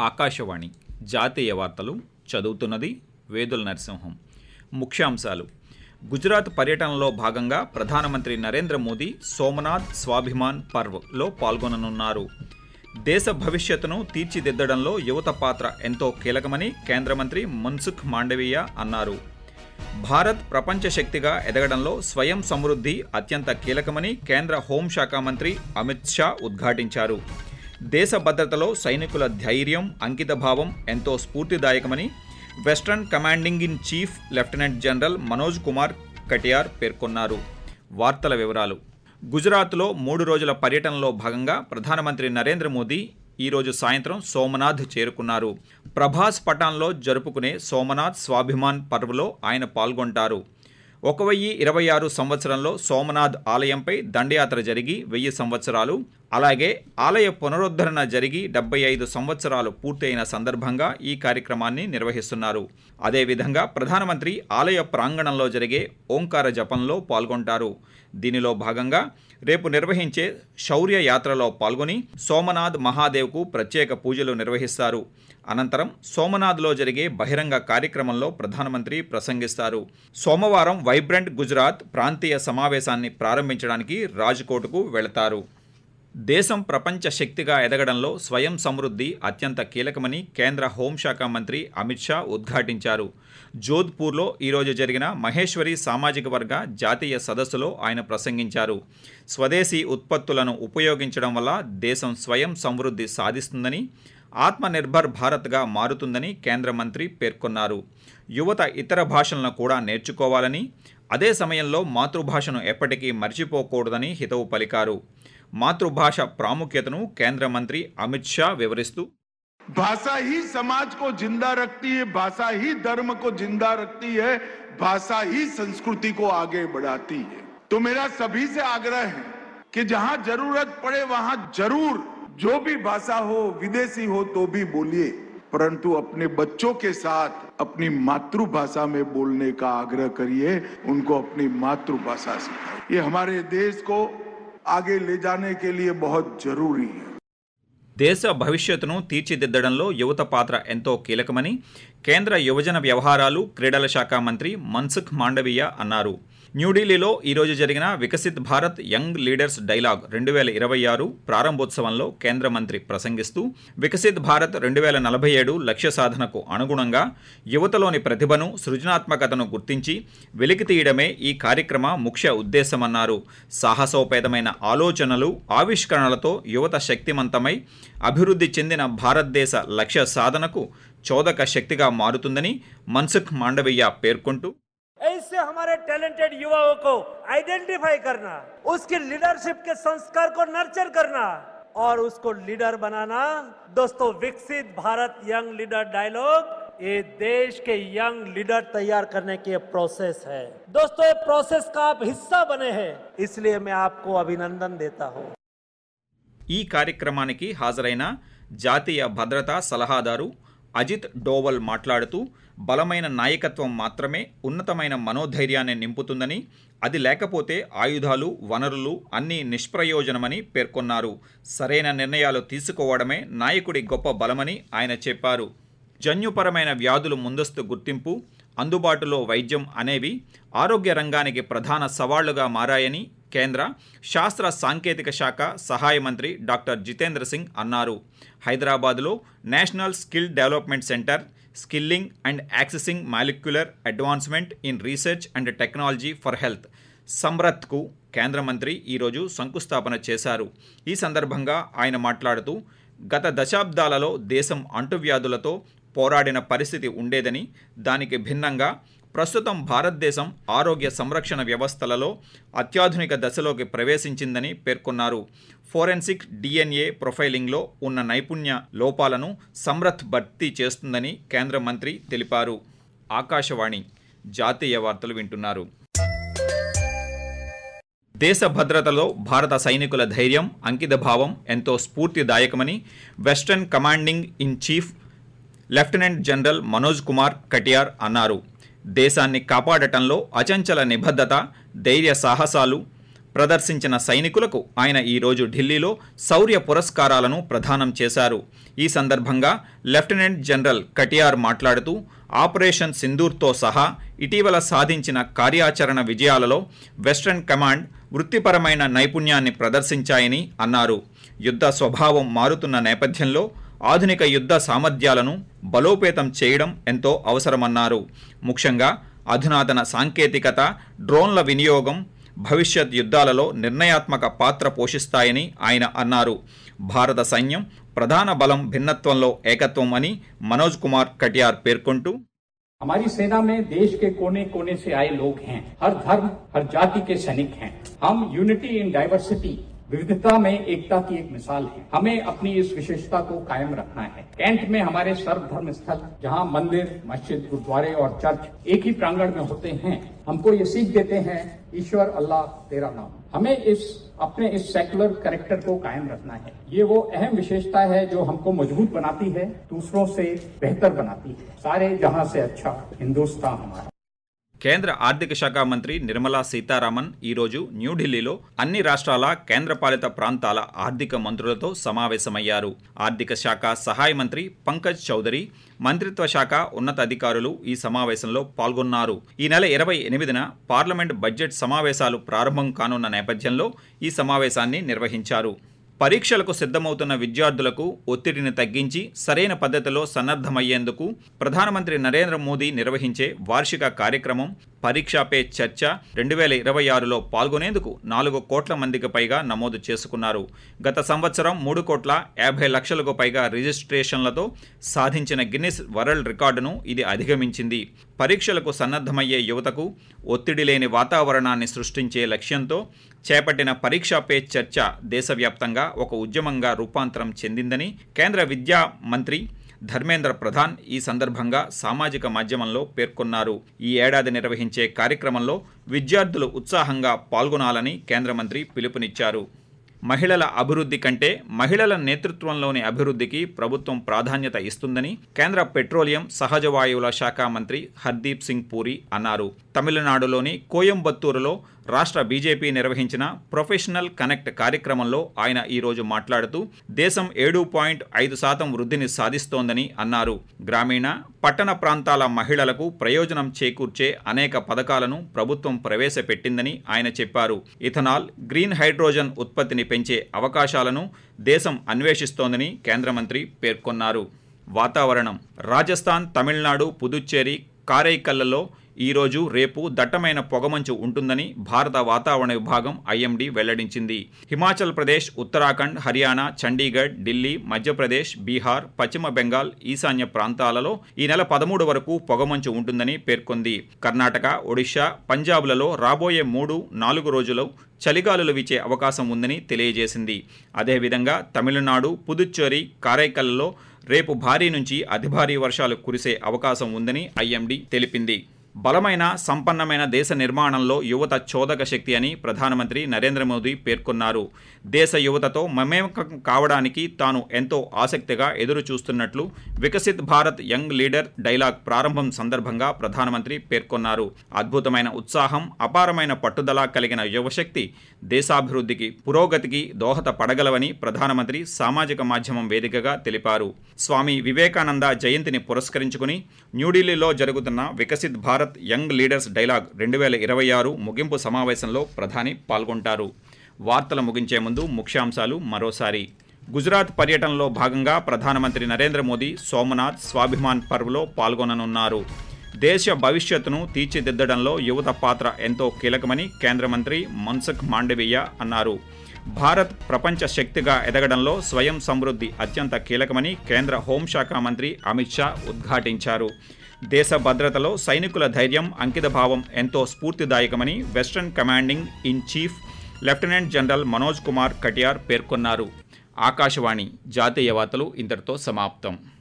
ఆకాశవాణి జాతీయ వార్తలు చదువుతున్నది వేదుల నరసింహం ముఖ్యాంశాలు గుజరాత్ పర్యటనలో భాగంగా ప్రధానమంత్రి నరేంద్ర మోదీ సోమనాథ్ స్వాభిమాన్ పర్వ్లో పాల్గొననున్నారు దేశ భవిష్యత్తును తీర్చిదిద్దడంలో యువత పాత్ర ఎంతో కీలకమని కేంద్ర మంత్రి మన్సుఖ్ మాండవీయ అన్నారు భారత్ ప్రపంచ శక్తిగా ఎదగడంలో స్వయం సమృద్ధి అత్యంత కీలకమని కేంద్ర హోంశాఖ మంత్రి అమిత్ షా ఉద్ఘాటించారు దేశ భద్రతలో సైనికుల ధైర్యం అంకితభావం ఎంతో స్ఫూర్తిదాయకమని western commanding in chief lieutenant general Manoj Kumar Katiyar పేర్కొన్నారు వార్తల వివరాలు గుజరాత్లో మూడు రోజుల పర్యటనలో భాగంగా ప్రధానమంత్రి నరేంద్ర మోదీ ఈరోజు సాయంత్రం సోమనాథ్ చేరుకున్నారు ప్రభాస్ పటాన్లో జరుపుకునే సోమనాథ్ స్వాభిమాన్ పర్వ్లో ఆయన పాల్గొంటారు ఒక వెయ్యి ఇరవై ఆరు సంవత్సరంలో సోమనాథ్ ఆలయంపై దండయాత్ర జరిగి వెయ్యి సంవత్సరాలు అలాగే ఆలయ పునరుద్ధరణ జరిగి డెబ్బై ఐదు సంవత్సరాలు పూర్తయిన సందర్భంగా ఈ కార్యక్రమాన్ని నిర్వహిస్తున్నారు అదేవిధంగా ప్రధానమంత్రి ఆలయ ప్రాంగణంలో జరిగే ఓంకార జపంలో పాల్గొంటారు దీనిలో భాగంగా రేపు నిర్వహించే శౌర్య యాత్రలో పాల్గొని సోమనాథ్ మహాదేవ్కు ప్రత్యేక పూజలు నిర్వహిస్తారు అనంతరం సోమనాథ్లో జరిగే బహిరంగ కార్యక్రమంలో ప్రధానమంత్రి ప్రసంగిస్తారు సోమవారం వైబ్రెంట్ గుజరాత్ ప్రాంతీయ సమావేశాన్ని ప్రారంభించడానికి రాజ్కోట్కు వెళతారు దేశం ప్రపంచ శక్తిగా ఎదగడంలో స్వయం సమృద్ధి అత్యంత కీలకమని కేంద్ర హోంశాఖ మంత్రి అమిత్ షా ఉద్ఘాటించారు జోధ్పూర్లో ఈరోజు జరిగిన మహేశ్వరి సామాజిక వర్గ జాతీయ సదస్సులో ఆయన ప్రసంగించారు స్వదేశీ ఉత్పత్తులను ఉపయోగించడం వల్ల దేశం స్వయం సమృద్ధి సాధిస్తుందని ఆత్మనిర్భర్ భారత్గా మారుతుందని కేంద్ర మంత్రి పేర్కొన్నారు యువత ఇతర భాషలను కూడా నేర్చుకోవాలని అదే సమయంలో మాతృభాషను ఎప్పటికీ మర్చిపోకూడదని హితవు పలికారు మాతృభాష ప్రాముఖ్యతను కేంద్ర మంత్రి అమిత్ షా వివరిస్తూ भाषा ही समाज को जिंदा रखती है भाषा ही धर्म को जिंदा रखती है भाषा ही संस्कृति को आगे बढ़ाती है तो मेरा सभी से आग्रह है कि जहां जरूरत पड़े वहां जरूर जो भी भाषा हो विदेशी हो तो भी बोलिए परंतु अपने बच्चों के साथ अपनी मातृभाषा में बोलने का आग्रह करिए उनको अपनी मातृभाषा सिखाइए ये हमारे देश को आगे ले जाने के लिए बहुत जरूरी है దేశ భవిష్యత్తును తీర్చిదిద్దడంలో యువత పాత్ర ఎంతో కీలకమని కేంద్ర యువజన వ్యవహారాలు క్రీడల శాఖ మంత్రి మన్సుఖ్ మాండవీయ అన్నారు న్యూఢిల్లీలో ఈరోజు జరిగిన Viksit Bharat young leaders dialogue రెండు వేల ఇరవై ఆరు ప్రారంభోత్సవంలో కేంద్ర మంత్రి ప్రసంగిస్తూ వికసిత్ భారత్ రెండు వేల నలభై ఏడు లక్ష్య సాధనకు అనుగుణంగా యువతలోని ప్రతిభను సృజనాత్మకతను గుర్తించి వెలికి తీయడమే ఈ కార్యక్రమ ముఖ్య ఉద్దేశమన్నారు సాహసోపేతమైన ఆలోచనలు ఆవిష్కరణలతో యువత శక్తిమంతమై అభివృద్ధి చెందిన భారతదేశ లక్ష్య సాధనకు చోదక శక్తిగా మారుతుందని మన్సుఖ్ మాండవీయ పేర్కొంటూ ऐसे हमारे टैलेंटेड युवाओं को आइडेंटिफाई करना उसकी लीडरशिप के संस्कार को नर्चर करना और उसको लीडर बनाना दोस्तों विकसित भारत यंग लीडर डायलॉग ये देश के यंग लीडर तैयार करने की प्रोसेस है दोस्तों ये प्रोसेस का आप हिस्सा बने हैं इसलिए मैं आपको अभिनंदन देता हूं ఈ కార్యక్రమానికి హాజరైన జాతీయ భద్రతా సలహాదారు అజిత్ డోవల్ మాట్లాడుతూ బలమైన నాయకత్వం మాత్రమే ఉన్నతమైన మనోధైర్యాన్ని నింపుతుందని అది లేకపోతే ఆయుధాలు వనరులు అన్నీ నిష్ప్రయోజనమని పేర్కొన్నారు సరైన నిర్ణయాలు తీసుకోవడమే నాయకుడి గొప్ప బలమని ఆయన చెప్పారు జన్యుపరమైన వ్యాధులు ముందస్తు గుర్తింపు అందుబాటులో వైద్యం అనేవి ఆరోగ్య రంగానికి ప్రధాన సవాళ్లుగా మారాయని కేంద్ర శాస్త్ర సాంకేతిక శాఖ సహాయ మంత్రి డాక్టర్ జితేంద్ర సింగ్ అన్నారు హైదరాబాద్లో national skill development centre skilling and accessing molecular advancement in research and technology for health సమ్రత్కు కేంద్ర మంత్రి ఈరోజు శంకుస్థాపన చేశారు ఈ సందర్భంగా ఆయన మాట్లాడుతూ గత దశాబ్దాలలో దేశం అంటువ్యాధులతో పోరాడిన పరిస్థితి ఉండేదని దానికి భిన్నంగా ప్రస్తుతం భారతదేశం ఆరోగ్య సంరక్షణ వ్యవస్థలలో అత్యాధునిక దశలోకి ప్రవేశించిందని పేర్కొన్నారు ఫోరెన్సిక్ డిఎన్ఏ ప్రొఫైలింగ్లో ఉన్న నైపుణ్య లోపాలను సమ్రత్ భర్తీ చేస్తుందని కేంద్ర మంత్రి తెలిపారు ఆకాశవాణి జాతీయ వార్తలు వింటున్నారు దేశ భద్రతలో భారత సైనికుల ధైర్యం అంకితభావం ఎంతో స్ఫూర్తిదాయకమని western commanding in chief lieutenant general Manoj Kumar Katiyar అన్నారు దేశాన్ని కాపాడటంలో అచంచల నిబద్ధత ధైర్య సాహసాలు ప్రదర్శించిన సైనికులకు ఆయన ఈరోజు ఢిల్లీలో శౌర్య పురస్కారాలను ప్రదానం చేశారు ఈ సందర్భంగా లెఫ్టినెంట్ జనరల్ కటియార్ మాట్లాడుతూ ఆపరేషన్ సింధూర్తో సహా ఇటీవల సాధించిన కార్యాచరణ విజయాలలో వెస్ట్రన్ కమాండ్ వృత్తిపరమైన నైపుణ్యాన్ని ప్రదర్శించాయని అన్నారు యుద్ధ స్వభావం మారుతున్న నేపథ్యంలో ఆధునిక యుద్ధ సామర్థ్యాలను బలోపేతం చేయడం ఎంతో అవసరమన్నారు ముఖ్యంగా అధునాతన సాంకేతికత డ్రోన్ల వినియోగం భవిష్యత్ యుద్ధాలలో నిర్ణయాత్మక పాత్ర పోషిస్తాయని ఆయన అన్నారు భారత సైన్యం ప్రధాన బలం భిన్నత్వంలో ఏకత్వం అని మనోజ్ కుమార్ కటియార్ పేర్కొంటూ हमारी सेना में देश के कोने कोने से आए लोग हैं हर धर्म हर जाति के सैनिक हैं हम यूनिटी इन डाइवर्सिटी विविधता में एकता की एक मिसाल है हमें अपनी इस विशेषता को कायम रखना है कैंट में हमारे सर्वधर्म स्थल जहां मंदिर मस्जिद गुरुद्वारे और चर्च एक ही प्रांगण में होते हैं हमको ये सीख देते हैं ईश्वर अल्लाह तेरा नाम हमें इस अपने इस सेकुलर करेक्टर को कायम रखना है ये वो अहम विशेषता है जो हमको मजबूत बनाती है दूसरों से बेहतर बनाती है सारे जहां से अच्छा हिंदुस्तान हमारा కేంద్ర ఆర్థిక శాఖ మంత్రి నిర్మలా సీతారామన్ ఈరోజు న్యూఢిల్లీలో అన్ని రాష్ట్రాల కేంద్రపాలిత ప్రాంతాల ఆర్థిక మంత్రులతో సమావేశమయ్యారు ఆర్థిక శాఖ సహాయ మంత్రి పంకజ్ చౌదరి మంత్రిత్వ శాఖ ఉన్నతాధికారులు ఈ సమావేశంలో పాల్గొన్నారు ఈ నెల ఇరవై ఎనిమిదిన పార్లమెంట్ బడ్జెట్ సమావేశాలు ప్రారంభం కానున్న నేపథ్యంలో ఈ సమావేశాన్ని నిర్వహించారు పరీక్షలకు సిద్ధమవుతున్న విద్యార్థులకు ఒత్తిడిని తగ్గించి సరైన పద్ధతిలో సన్నద్ధమయ్యేందుకు ప్రధానమంత్రి నరేంద్ర మోదీ నిర్వహించే వార్షిక కార్యక్రమం పరీక్షా పే చర్చ రెండు వేల ఇరవై ఆరులో పాల్గొనేందుకు నాలుగు కోట్ల మందికి పైగా నమోదు చేసుకున్నారు గత సంవత్సరం మూడు కోట్ల యాభై లక్షలకు పైగా రిజిస్ట్రేషన్లతో సాధించిన గిన్నిస్ వరల్డ్ రికార్డును ఇది అధిగమించింది పరీక్షలకు సన్నద్ధమయ్యే యువతకు ఒత్తిడి లేని వాతావరణాన్ని సృష్టించే లక్ష్యంతో చేపట్టిన పరీక్షా పే చర్చ దేశవ్యాప్తంగా ఒక ఉద్యమంగా రూపాంతరం చెందిందని కేంద్ర విద్యా మంత్రి ధర్మేంద్ర ప్రధాన్ ఈ సందర్భంగా సామాజిక మాధ్యమంలో పేర్కొన్నారు ఈ ఏడాది నిర్వహించే కార్యక్రమంలో విద్యార్థులు ఉత్సాహంగా పాల్గొనాలని కేంద్ర మంత్రి పిలుపునిచ్చారు మహిళల అభివృద్ధి కంటే మహిళల నేతృత్వంలోని అభివృద్ధికి ప్రభుత్వం ప్రాధాన్యత ఇస్తుందని కేంద్ర పెట్రోలియం సహజ వాయువుల శాఖ మంత్రి హర్దీప్ సింగ్ పూరి అన్నారు తమిళనాడులోని కోయంబత్తూరులో రాష్ట్ర బీజేపీ నిర్వహించిన ప్రొఫెషనల్ కనెక్ట్ కార్యక్రమంలో ఆయన ఈరోజు మాట్లాడుతూ దేశం ఏడు పాయింట్ ఐదు శాతం వృద్ధిని సాధిస్తోందని అన్నారు గ్రామీణ పట్టణ ప్రాంతాల మహిళలకు ప్రయోజనం చేకూర్చే అనేక పథకాలను ప్రభుత్వం ప్రవేశపెట్టిందని ఆయన చెప్పారు ఇథనాల్ గ్రీన్ హైడ్రోజన్ ఉత్పత్తిని పెంచే అవకాశాలను దేశం అన్వేషిస్తోందని కేంద్ర మంత్రి పేర్కొన్నారు వాతావరణం రాజస్థాన్ తమిళనాడు పుదుచ్చేరి కారైకల్లలో ఈరోజు రేపు దట్టమైన పొగమంచు ఉంటుందని భారత వాతావరణ విభాగం ఐఎండీ వెల్లడించింది హిమాచల్ ప్రదేశ్ ఉత్తరాఖండ్ హర్యానా చండీగఢ్ ఢిల్లీ మధ్యప్రదేశ్ బీహార్ పశ్చిమ బెంగాల్ ఈశాన్య ప్రాంతాలలో ఈ నెల పదమూడు వరకు పొగమంచు ఉంటుందని పేర్కొంది కర్ణాటక ఒడిశా పంజాబ్లలో రాబోయే మూడు నాలుగు రోజులు చలిగాలులు వీచే అవకాశం ఉందని తెలియజేసింది అదేవిధంగా తమిళనాడు పుదుచ్చేరి కారైకల్లో రేపు భారీ నుంచి అతి భారీ వర్షాలు కురిసే అవకాశం ఉందని ఐఎండీ తెలిపింది బలమైన సంపన్నమైన దేశ నిర్మాణంలో యువత చోదక శక్తి అని ప్రధానమంత్రి నరేంద్ర మోదీ పేర్కొన్నారు దేశ యువతతో మమేకం కావడానికి తాను ఎంతో ఆసక్తిగా ఎదురు చూస్తున్నట్లు Viksit Bharat young leader dialogue ప్రారంభం సందర్భంగా ప్రధానమంత్రి పేర్కొన్నారు అద్భుతమైన ఉత్సాహం అపారమైన పట్టుదల కలిగిన యువశక్తి దేశాభివృద్ధికి పురోగతికి దోహదపడగలవని ప్రధానమంత్రి సామాజిక మాధ్యమం వేదికగా తెలిపారు స్వామి వివేకానంద జయంతిని పురస్కరించుకుని న్యూఢిల్లీలో జరుగుతున్న Viksit Bharat young leaders dialogue రెండు వేల ఇరవై ఆరు ముగింపు సమావేశంలో ప్రధాని పాల్గొంటారు వార్తలు ముగించే ముందు ముఖ్యాంశాలు మరోసారి గుజరాత్ పర్యటనలో భాగంగా ప్రధానమంత్రి నరేంద్ర మోదీ సోమనాథ్ స్వాభిమాన్ పర్వ్లో పాల్గొననున్నారు దేశ భవిష్యత్తును తీర్చిదిద్దడంలో యువత పాత్ర ఎంతో కీలకమని కేంద్ర మంత్రి మన్సుఖ్ మాండవీయ అన్నారు భారత్ ప్రపంచ శక్తిగా ఎదగడంలో స్వయం సమృద్ధి అత్యంత కీలకమని కేంద్ర హోంశాఖ మంత్రి అమిత్ షా ఉద్ఘాటించారు దేశ భద్రతలో సైనికుల ధైర్యం అంకితభావం ఎంతో స్ఫూర్తిదాయకమని western commanding in chief lieutenant general Manoj Kumar Katiyar పేర్కొన్నారు ఆకాశవాణి జాతీయ వార్తలు ఇంతటితో సమాప్తం